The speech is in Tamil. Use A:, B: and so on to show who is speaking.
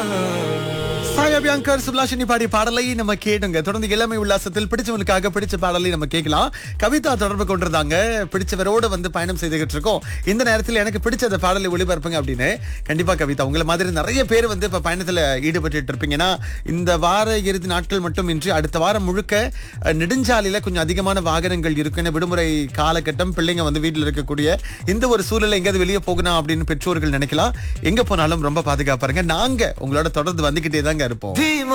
A: சாயா பியாங்கர் சுப்லாஷினி பாடி பாடலை நம்ம கேட்டுங்க தொடர்ந்து இளமை உல்லாசத்தில் பிடிச்சவங்களுக்காக பிடிச்ச பாடலை நம்ம கேட்கலாம் கவிதா தொடர்பு கொண்டிருந்தாங்க பிடிச்சவரோட வந்து பயணம் செய்துகிட்டு இருக்கோம் இந்த நேரத்தில் எனக்கு பிடிச்ச அந்த பாடலை ஒளிபரப்புங்க அப்படின்னு கண்டிப்பா கவிதா உங்களை மாதிரி நிறைய பேர் வந்து இப்ப பயணத்துல ஈடுபட்டு இருப்பீங்கன்னா இந்த வார இறுதி நாட்கள் மட்டும் இன்றி அடுத்த வாரம் முழுக்க அஹ், நெடுஞ்சாலையில கொஞ்சம் அதிகமான வாகனங்கள் இருக்கு ஏன்னா விடுமுறை காலகட்டம் பிள்ளைங்க வந்து வீட்டில் இருக்கக்கூடிய இந்த ஒரு சூழ்நிலை எங்கேயாவது வெளியே போகணும் அப்படின்னு பெற்றோர்கள் நினைக்கலாம் எங்க போனாலும் ரொம்ப பாதுகாப்பாருங்க நாங்க உங்களோட தொடர்ந்து வந்துகிட்டே தாங்க இருப்போம்